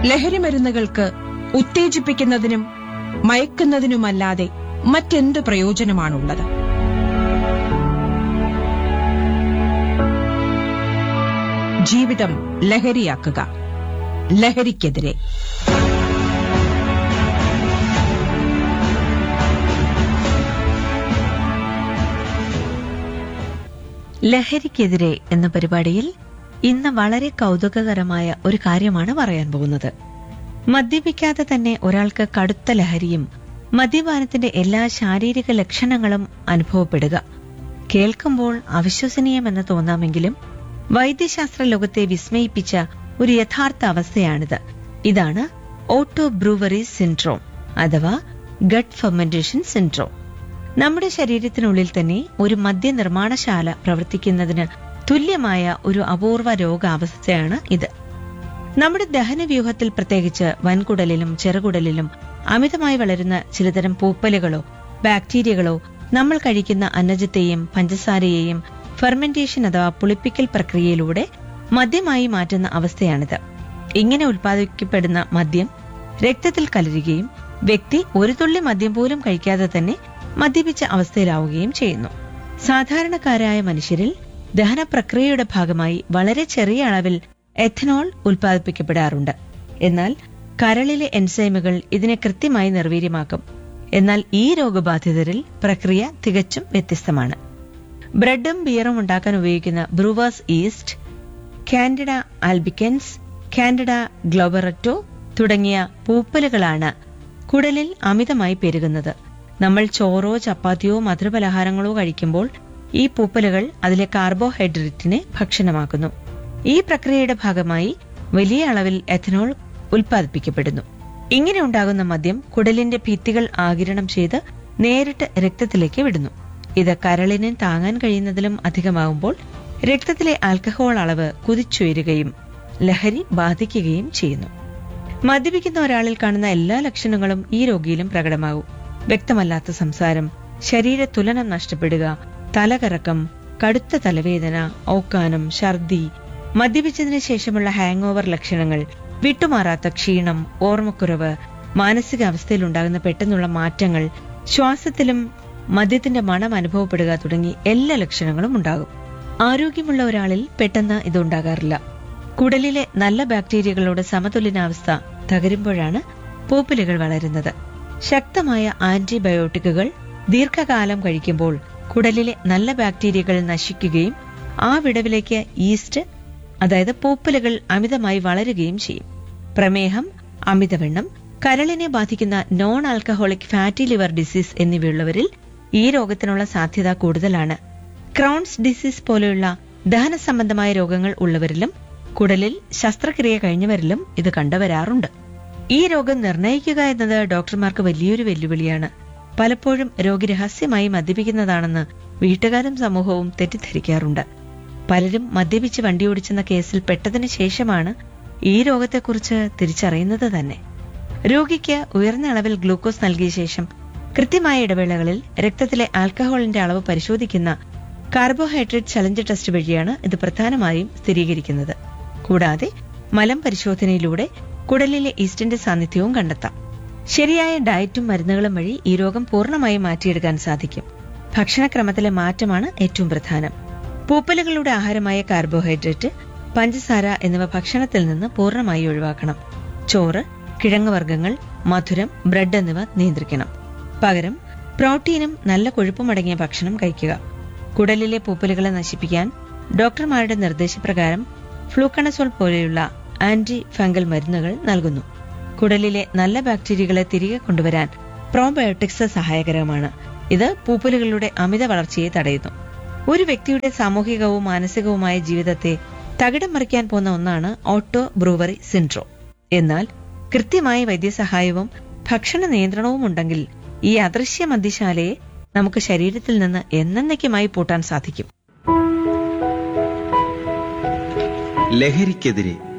ലഹരിമരുന്നുകൾക്ക് ഉത്തേജിപ്പിക്കുന്നതിനും മയക്കുന്നതിനുമല്ലാതെ മറ്റെന്ത് പ്രയോജനമാണുള്ളത് ജീവിതം ലഹരിയാക്കുക ലഹരിക്കെതിരെ ലഹരിക്കെതിരെ എന്ന പരിപാടിയിൽ ഇന്ന് വളരെ കൗതുകകരമായ ഒരു കാര്യമാണ് പറയാൻ പോകുന്നത് മദ്യപിക്കാതെ തന്നെ ഒരാൾക്ക് കടുത്ത ലഹരിയും മദ്യപാനത്തിന്റെ എല്ലാ ശാരീരിക ലക്ഷണങ്ങളും അനുഭവപ്പെടുക കേൾക്കുമ്പോൾ അവിശ്വസനീയമെന്ന് തോന്നാമെങ്കിലും വൈദ്യശാസ്ത്ര ലോകത്തെ വിസ്മയിപ്പിച്ച ഒരു യഥാർത്ഥ അവസ്ഥയാണിത് ഇതാണ് ഓട്ടോ ബ്രൂവറി സിൻഡ്രോം അഥവാ ഗട്ട് ഫെർമെന്റേഷൻ സിൻഡ്രോം നമ്മുടെ ശരീരത്തിനുള്ളിൽ തന്നെ ഒരു മദ്യനിർമ്മാണശാല പ്രവർത്തിക്കുന്നതിന് തുല്യമായ ഒരു അപൂർവ രോഗാവസ്ഥയാണ് ഇത് നമ്മുടെ ദഹനവ്യൂഹത്തിൽ പ്രത്യേകിച്ച് വൻകുടലിലും ചെറുകുടലിലും അമിതമായി വളരുന്ന ചിലതരം പൂപ്പലുകളോ ബാക്ടീരിയകളോ നമ്മൾ കഴിക്കുന്ന അന്നജത്തെയും പഞ്ചസാരയെയും ഫെർമെന്റേഷൻ അഥവാ പുളിപ്പിക്കൽ പ്രക്രിയയിലൂടെ മദ്യമായി മാറ്റുന്ന അവസ്ഥയാണിത് ഇങ്ങനെ ഉൽപ്പാദിപ്പിക്കപ്പെടുന്ന മദ്യം രക്തത്തിൽ കലരുകയും വ്യക്തി ഒരു തുള്ളി മദ്യം പോലും കഴിക്കാതെ തന്നെ മദ്യപിച്ച അവസ്ഥയിലാവുകയും ചെയ്യുന്നു സാധാരണക്കാരായ മനുഷ്യരിൽ ദഹന പ്രക്രിയയുടെ ഭാഗമായി വളരെ ചെറിയ അളവിൽ എഥനോൾ ഉൽപ്പാദിപ്പിക്കപ്പെടാറുണ്ട് എന്നാൽ കരളിലെ എൻസൈമുകൾ ഇതിനെ കൃത്യമായി നിർവീര്യമാക്കും എന്നാൽ ഈ രോഗബാധിതരിൽ പ്രക്രിയ തികച്ചും വ്യത്യസ്തമാണ് ബ്രെഡും ബിയറും ഉണ്ടാക്കാൻ ഉപയോഗിക്കുന്ന brewer's yeast Candida albicans Candida glabrata തുടങ്ങിയ പൂപ്പലുകളാണ് കുടലിൽ അമിതമായി പെരുകുന്നത് നമ്മൾ ചോറോ ചപ്പാത്തിയോ മധുരപലഹാരങ്ങളോ കഴിക്കുമ്പോൾ ഈ പൂപ്പലുകൾ അതിലെ കാർബോഹൈഡ്രേറ്റിനെ ഭക്ഷണമാക്കുന്നു ഈ പ്രക്രിയയുടെ ഭാഗമായി വലിയ അളവിൽ എഥനോൾ ഉൽപ്പാദിപ്പിക്കപ്പെടുന്നു ഇങ്ങനെ ഉണ്ടാകുന്ന മദ്യം കുടലിന്റെ ഭിത്തികൾ ആകിരണം ചെയ്ത് നേരിട്ട് രക്തത്തിലേക്ക് വിടുന്നു ഇത് കരളിന് താങ്ങാൻ കഴിയുന്നതിലും അധികമാകുമ്പോൾ രക്തത്തിലെ ആൽക്കഹോൾ അളവ് കുതിച്ചുയരുകയും ലഹരി ബാധിക്കുകയും ചെയ്യുന്നു മദ്യപിക്കുന്ന ഒരാളിൽ കാണുന്ന എല്ലാ ലക്ഷണങ്ങളും ഈ രോഗിയിലും പ്രകടമാകും വ്യക്തമല്ലാത്ത സംസാരം ശരീരത്തുലനം നഷ്ടപ്പെടുക തലകറക്കം കടുത്ത തലവേദന ഓക്കാനം ഛർദി മദ്യപിച്ചതിന് ശേഷമുള്ള ഹാങ് ഓവർ ലക്ഷണങ്ങൾ വിട്ടുമാറാത്ത ക്ഷീണം ഓർമ്മക്കുറവ് മാനസികാവസ്ഥയിലുണ്ടാകുന്ന പെട്ടെന്നുള്ള മാറ്റങ്ങൾ ശ്വാസത്തിലും മദ്യത്തിന്റെ മണം അനുഭവപ്പെടുക തുടങ്ങി എല്ലാ ലക്ഷണങ്ങളും ഉണ്ടാകും ആരോഗ്യമുള്ള ഒരാളിൽ പെട്ടെന്ന് ഇതുണ്ടാകാറില്ല കുടലിലെ നല്ല ബാക്ടീരിയകളുടെ സമതുലനാവസ്ഥ തകരുമ്പോഴാണ് പൂപ്പലുകൾ വളരുന്നത് ശക്തമായ ആന്റിബയോട്ടിക്കുകൾ ദീർഘകാലം കഴിക്കുമ്പോൾ കുടലിലെ നല്ല ബാക്ടീരിയകൾ നശിക്കുകയും ആ വിടവിലേക്ക് ഈസ്റ്റ് അതായത് പൂപ്പലുകൾ അമിതമായി വളരുകയും ചെയ്യും പ്രമേഹം അമിതവണ്ണം കരളിനെ ബാധിക്കുന്ന non alcoholic fatty liver disease എന്നിവയുള്ളവരിൽ ഈ രോഗത്തിനുള്ള സാധ്യത കൂടുതലാണ് ക്രൗൺസ് ഡിസീസ് പോലെയുള്ള ദഹന സംബന്ധമായ രോഗങ്ങൾ ഉള്ളവരിലും കുടലിൽ ശസ്ത്രക്രിയ കഴിഞ്ഞവരിലും ഇത് കണ്ടുവരാറുണ്ട് ഈ രോഗം നിർണയിക്കുക എന്നത് ഡോക്ടർമാർക്ക് വലിയൊരു വെല്ലുവിളിയാണ് പലപ്പോഴും രോഗി രഹസ്യമായി മദ്യപിക്കുന്നതാണെന്ന് വീട്ടുകാരും സമൂഹവും തെറ്റിദ്ധരിക്കാറുണ്ട് പലരും മദ്യപിച്ച് വണ്ടിയോടിച്ചെന്ന കേസിൽ പെട്ടതിനു ശേഷമാണ് ഈ രോഗത്തെക്കുറിച്ച് തിരിച്ചറിയുന്നത് തന്നെ രോഗിക്ക് ഉയർന്ന അളവിൽ ഗ്ലൂക്കോസ് നൽകിയ ശേഷം കൃത്യമായ ഇടവേളകളിൽ രക്തത്തിലെ ആൽക്കഹോളിന്റെ അളവ് പരിശോധിക്കുന്ന കാർബോഹൈഡ്രേറ്റ് ചലഞ്ച് ടെസ്റ്റ് വഴിയാണ് ഇത് പ്രധാനമായും സ്ഥിരീകരിക്കുന്നത് കൂടാതെ മലം പരിശോധനയിലൂടെ കുടലിലെ ഈസ്റ്റിന്റെ സാന്നിധ്യവും കണ്ടെത്താം ശരിയായ ഡയറ്റും മരുന്നുകളും വഴി ഈ രോഗം പൂർണ്ണമായും മാറ്റിയെടുക്കാൻ സാധിക്കും ഭക്ഷണക്രമത്തിലെ മാറ്റമാണ് ഏറ്റവും പ്രധാനം പൂപ്പലുകളുടെ ആഹാരമായ കാർബോഹൈഡ്രേറ്റ് പഞ്ചസാര എന്നിവ ഭക്ഷണത്തിൽ നിന്ന് പൂർണ്ണമായി ഒഴിവാക്കണം ചോറ് കിഴങ്ങുവർഗ്ഗങ്ങൾ മധുരം ബ്രെഡ് എന്നിവ നിയന്ത്രിക്കണം പകരം പ്രോട്ടീനും നല്ല കൊഴുപ്പുമടങ്ങിയ ഭക്ഷണം കഴിക്കുക കുടലിലെ പൂപ്പലുകളെ നശിപ്പിക്കാൻ ഡോക്ടർമാരുടെ നിർദ്ദേശപ്രകാരം ഫ്ലൂക്കണസോൾ പോലെയുള്ള ആന്റി ഫംഗൽ മരുന്നുകൾ നൽകുന്നു കുടലിലെ നല്ല ബാക്ടീരിയകളെ തിരികെ കൊണ്ടുവരാൻ പ്രോബയോട്ടിക്സ് സഹായകരമാണ് ഇത് പൂപ്പലുകളുടെ അമിത വളർച്ചയെ തടയുന്നു ഒരു വ്യക്തിയുടെ സാമൂഹികവും മാനസികവുമായ ജീവിതത്തെ തകിടം മറിക്കാൻ പോകുന്ന ഒന്നാണ് ഓട്ടോ ബ്രൂവറി സിൻഡ്രോം എന്നാൽ കൃത്യമായ വൈദ്യസഹായവും ഭക്ഷണ നിയന്ത്രണവും ഉണ്ടെങ്കിൽ ഈ അദൃശ്യ മദ്യശാലയെ നമുക്ക് ശരീരത്തിൽ നിന്ന് എന്നേക്കുമായി പൂട്ടാൻ സാധിക്കും ലഹരിക്കെതിരെ